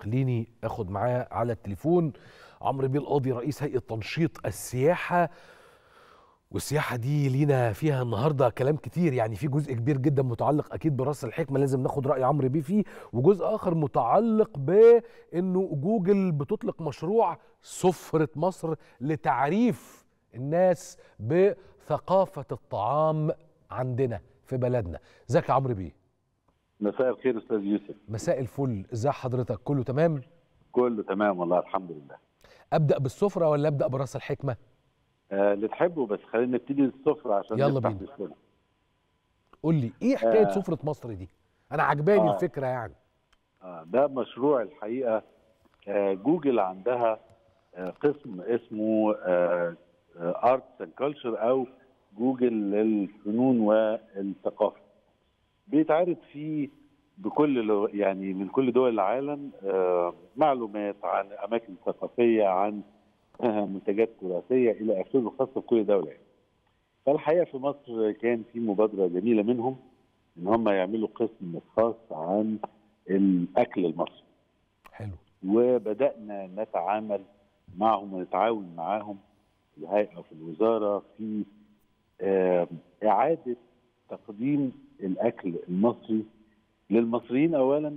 خليني اخد معاه على التليفون عمرو بيه القاضي رئيس هيئه تنشيط السياحه والسياحه دي لينا فيها النهارده كلام كتير يعني في جزء كبير جدا متعلق اكيد براس الحكمه لازم ناخد راي عمرو بيه فيه وجزء اخر متعلق بانه جوجل بتطلق مشروع سفره مصر لتعريف الناس بثقافه الطعام عندنا في بلدنا ازيك يا عمرو بيه مساء الخير استاذ يوسف مساء الفل ازي حضرتك كله تمام كله تمام والله الحمد لله ابدا بالسفره ولا ابدا براس الحكمه آه اللي تحبه بس خلينا نبتدي بالسفره عشان يلا نفتح بينا. نفسنا. قول لي ايه حكايه آه. سفره مصر دي انا عجباني آه. الفكره يعني آه ده مشروع الحقيقه آه جوجل عندها آه قسم اسمه ارتس اند كلتشر او جوجل للفنون والثقافه بيتعرض فيه بكل لو- يعني من كل دول العالم آه معلومات عن اماكن ثقافيه عن آه منتجات تراثيه الى اخره خاصه بكل دوله يعني. فالحقيقه في مصر كان في مبادره جميله منهم ان هم يعملوا قسم خاص عن الاكل المصري حلو وبدانا نتعامل معهم ونتعاون معاهم في الهيئه وفي الوزاره في آه، اعاده تقديم الاكل المصري للمصريين اولا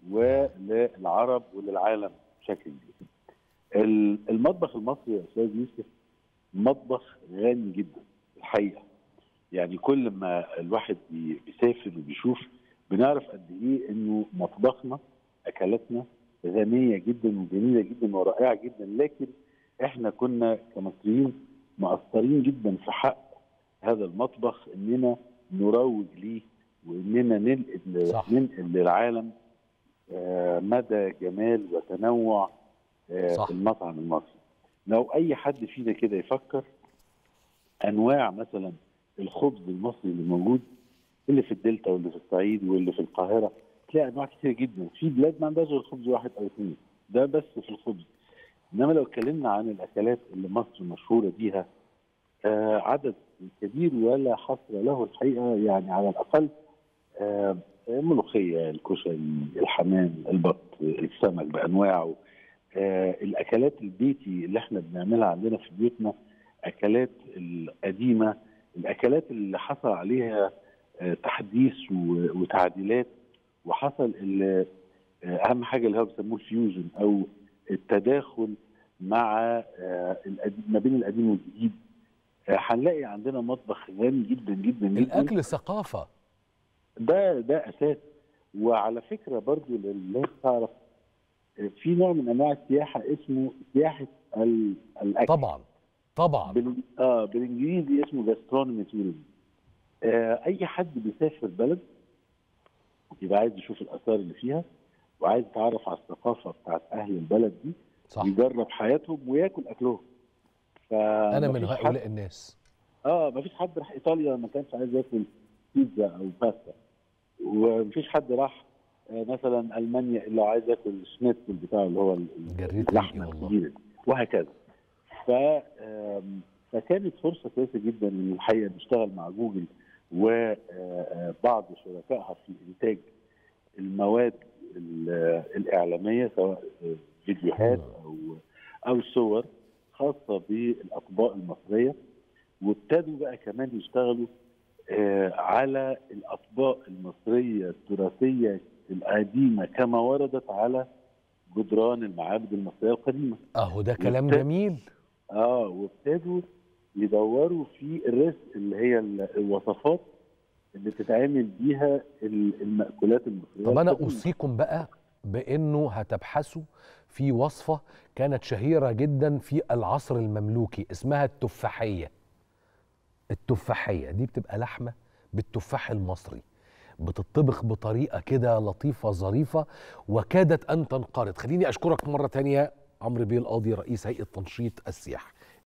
وللعرب وللعالم بشكل كبير. ال- المطبخ المصري يا استاذ يوسف مطبخ غني جدا الحقيقه يعني كل ما الواحد بي- بيسافر وبيشوف بنعرف قد ايه انه مطبخنا اكلاتنا غنيه جدا وجميله جدا ورائعه جدا لكن احنا كنا كمصريين مقصرين جدا في حق هذا المطبخ اننا نروج ليه واننا ننقل صح. ننقل للعالم آه، مدى جمال وتنوع آه، صح. المطعم المصري لو اي حد فينا كده يفكر انواع مثلا الخبز المصري اللي موجود اللي في الدلتا واللي في الصعيد واللي في القاهره تلاقي انواع كتير جدا في بلاد ما عندهاش غير خبز واحد او اثنين ده بس في الخبز انما لو اتكلمنا عن الاكلات اللي مصر مشهوره بيها آه عدد كبير ولا حصر له الحقيقه يعني على الاقل آه الملوخيه الكشري الحمام البط السمك بانواعه آه الاكلات البيتي اللي احنا بنعملها عندنا في بيوتنا اكلات القديمه الاكلات اللي حصل عليها آه، تحديث و- وتعديلات وحصل ال- آه، اهم حاجه اللي هو بيسموه الفيوجن او التداخل مع آه، القديم- ما بين القديم والجديد آه، هنلاقي عندنا مطبخ غني جدا جدا جدا الاكل ثقافه ده ده اساس وعلى فكره برضو للناس تعرف آه، في نوع من انواع السياحه اسمه سياحه ال- الاكل طبعا طبعا بال... اه بالانجليزي اسمه جاسترونومي توريزم آه اي حد بيسافر بلد يبقى عايز يشوف الاثار اللي فيها وعايز يتعرف على الثقافه بتاعت اهل البلد دي صح يجرب حياتهم وياكل اكلهم ف انا من مفيش هؤلاء حد... الناس اه مفيش حد راح ايطاليا ما كانش عايز ياكل بيتزا او باستا ومفيش حد راح آه مثلا المانيا اللي عايز ياكل الشنيتزل بتاعه اللي هو ال- جريت اللحمه ريقي والله. الكبيره دي وهكذا ف آم، فكانت فرصه كويسه جدا ان الحقيقه نشتغل مع جوجل وبعض شركائها في انتاج المواد ال- الاعلاميه سواء فيديوهات او او صور خاصه بالاطباق المصريه وابتدوا بقى كمان يشتغلوا آه، على الاطباق المصريه التراثيه القديمه كما وردت على جدران المعابد المصريه القديمه اهو ده كلام وابت- جميل اه وابتدوا يدوروا في الرزق اللي هي ال- الوصفات اللي تتعمل بيها ال- المأكولات المصريه طب انا القديمة. اوصيكم بقى بانه هتبحثوا في وصفه كانت شهيره جدا في العصر المملوكي اسمها التفاحيه التفاحيه دي بتبقى لحمه بالتفاح المصري بتطبخ بطريقه كده لطيفه ظريفه وكادت ان تنقرض خليني اشكرك مره تانية عمرو بيه القاضي رئيس هيئه تنشيط السياحه